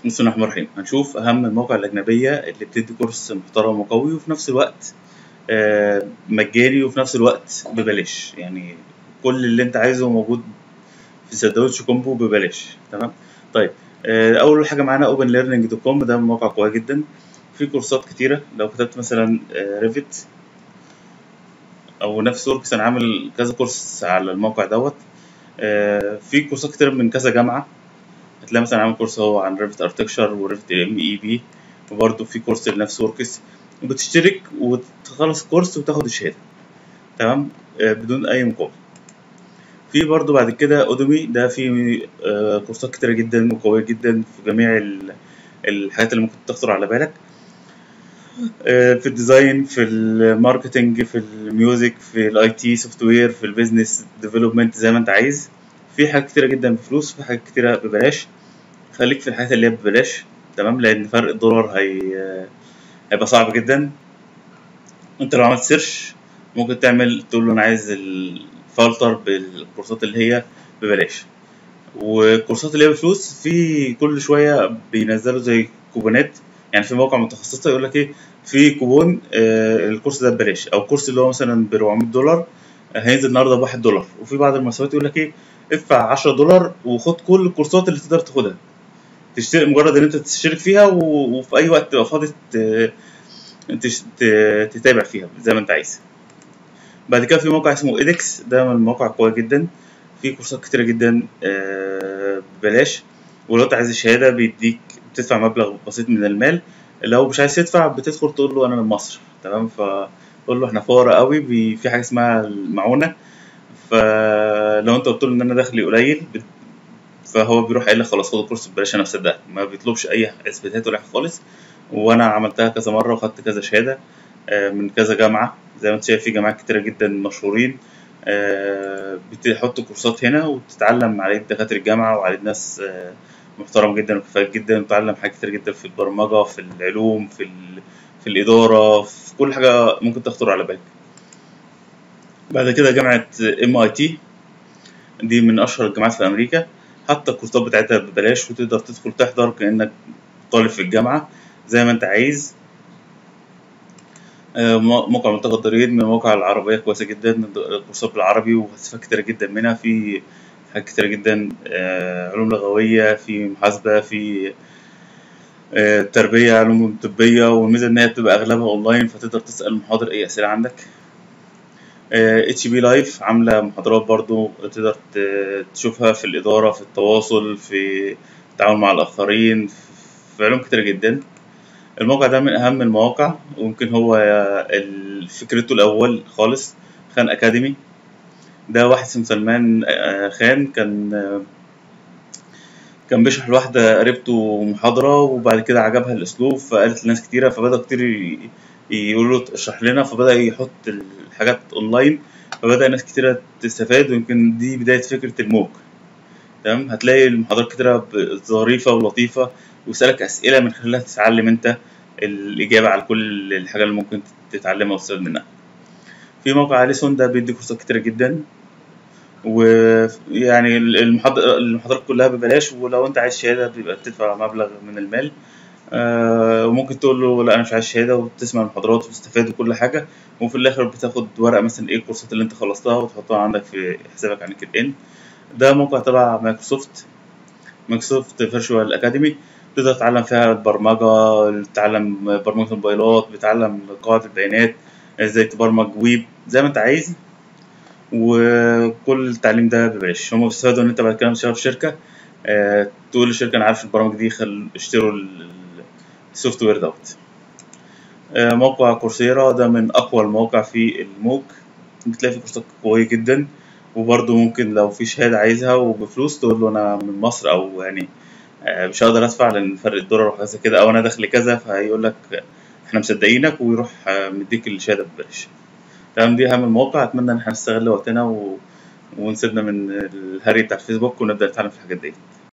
بسم الله الرحمن الرحيم هنشوف أهم المواقع الأجنبية اللي بتدي كورس محترم وقوي وفي نفس الوقت آه، مجاني وفي نفس الوقت ببلاش يعني كل اللي أنت عايزه موجود في سندوتش كومبو ببلاش تمام طيب آه، أول حاجة معانا openlearning.com ده موقع قوي جدا في كورسات كتيرة لو كتبت مثلا ريفت أو نفس وركس أنا عامل كذا كورس على الموقع دوت آه، في كورسات كتير من كذا جامعة هتلاقي مثلا عامل كورس هو عن ريفت اركتكشر وريفت ام اي بي وبرضه في كورس لنفس وركس وبتشترك وتخلص الكورس وتاخد الشهادة تمام آه، بدون أي مقابل في برضه بعد كده اودومي ده في آه، كورسات كتيرة جدا وقوية جدا في جميع ال- الحاجات اللي ممكن تخطر على بالك آه، في الديزاين في الماركتنج في الميوزك في الاي تي سوفت وير في البيزنس ديفلوبمنت زي ما انت عايز في حاجات كتيرة جدا بفلوس في حاجات كتيرة ببلاش خليك في الحاجات اللي هي ببلاش تمام لان فرق الدولار هي هيبقى صعب جدا انت لو عملت سيرش ممكن تعمل تقول له انا عايز الفلتر بالكورسات اللي هي ببلاش والكورسات اللي هي بفلوس في كل شويه بينزلوا زي كوبونات يعني في مواقع متخصصه يقول لك ايه في كوبون آه الكورس ده ببلاش او الكورس اللي هو مثلا ب 400 دولار آه، هينزل النهارده ب 1 دولار وفي بعض المناسبات يقول لك ايه ادفع 10 دولار وخد كل الكورسات اللي تقدر تاخدها تشترك مجرد ان انت تشترك فيها و- وفي اي وقت تبقى فاضي ت- تش- ت- تتابع فيها زي ما انت عايز بعد كده في موقع اسمه ايدكس ده من المواقع قوية جدا في كورسات كتيرة جدا آه، ببلاش ولو انت عايز الشهادة بيديك بتدفع مبلغ بسيط من المال لو مش عايز تدفع بتدخل تقول له انا من مصر تمام فتقول له احنا فقراء قوي بي- في حاجة اسمها المعونة فلو انت قلت له ان انا دخلي قليل بت- فهو بيروح قايل لك خلاص خد الكورس ببلاش انا مصدقك ما بيطلبش اي اثباتات ولا حاجه خالص وانا عملتها كذا مره وخدت كذا شهاده آه، من كذا جامعه زي ما انت شايف في جامعات كتيره جدا مشهورين آه، بتحط كورسات هنا وتتعلم على يد دكاتره الجامعه وعلى يد ناس آه، محترم جدا وكفاءات جدا وتتعلم حاجات كتير جدا في البرمجه في العلوم في ال... في الاداره في كل حاجه ممكن تخطر على بالك بعد كده جامعه ام اي تي دي من اشهر الجامعات في امريكا حتى الكورسات بتاعتها ببلاش وتقدر تدخل تحضر كانك طالب في الجامعه زي ما انت عايز آه، مو- موقع منتخب الضرير من المواقع العربيه كويسه جدا كورسات بالعربي وهتستفاد كتير جدا منها في حاجات كتير جدا آه، علوم لغويه في محاسبه في آه، تربيه علوم طبيه والميزه ان هي بتبقى اغلبها اونلاين فتقدر تسال المحاضر اي اسئله عندك اتش بي لايف عامله محاضرات برضو تقدر ت- تشوفها في الاداره في التواصل في التعامل مع الاخرين في علوم كتير جدا الموقع ده من اهم المواقع ويمكن هو ال- فكرته الاول خالص خان اكاديمي ده واحد اسمه سلمان آه، خان كان آه، كان بيشرح لواحدة قريبته محاضرة وبعد كده عجبها الأسلوب فقالت لناس كتيرة فبدأ كتير ي- يقولوا له اشرح لنا فبدأ يحط الحاجات أونلاين فبدأ ناس كتيرة تستفاد ويمكن دي بداية فكرة الموك تمام هتلاقي المحاضرات كتيرة ب- ظريفة ولطيفة ويسألك أسئلة من خلالها تتعلم أنت الإجابة على كل الحاجة اللي ممكن تتعلمها وتستفاد منها في موقع أليسون ده بيدي كورسات كتيرة جدا ويعني المحاضرة المحاضرات كلها ببلاش ولو انت عايز شهادة بيبقى بتدفع مبلغ من المال آه، وممكن تقول له لا انا مش عايز شهادة وتسمع المحاضرات وتستفاد وكل حاجة وفي الاخر بتاخد ورقة مثلا ايه الكورسات اللي انت خلصتها وتحطها عندك في حسابك على لينكد ان ده موقع تبع مايكروسوفت مايكروسوفت فيرتشوال اكاديمي تقدر تتعلم فيها البرمجة تتعلم برمجة الموبايلات بتتعلم قواعد البيانات ازاي تبرمج ويب زي ما انت عايز وكل التعليم ده ببلاش هما بيستفادوا ان انت بعد كده لما تشتغل في شركه آه، تقول للشركه انا عارف البرامج دي خل... اشتروا ال- ال- السوفت وير دوت آه، موقع كورسيرا ده من اقوى المواقع في الموك بتلاقي فيه كورسات قويه جدا وبرضه ممكن لو في شهاده عايزها وبفلوس تقول له انا من مصر او يعني آه، مش هقدر ادفع لان فرق الدولار وحاجات زي كده او انا دخلي كذا فهيقول لك احنا مصدقينك ويروح آه، مديك الشهاده ببلاش تمام دي اهم المواقع اتمنى ان احنا نستغل وقتنا و... ونسيبنا من الهري بتاع الفيسبوك ونبدا نتعلم في الحاجات دي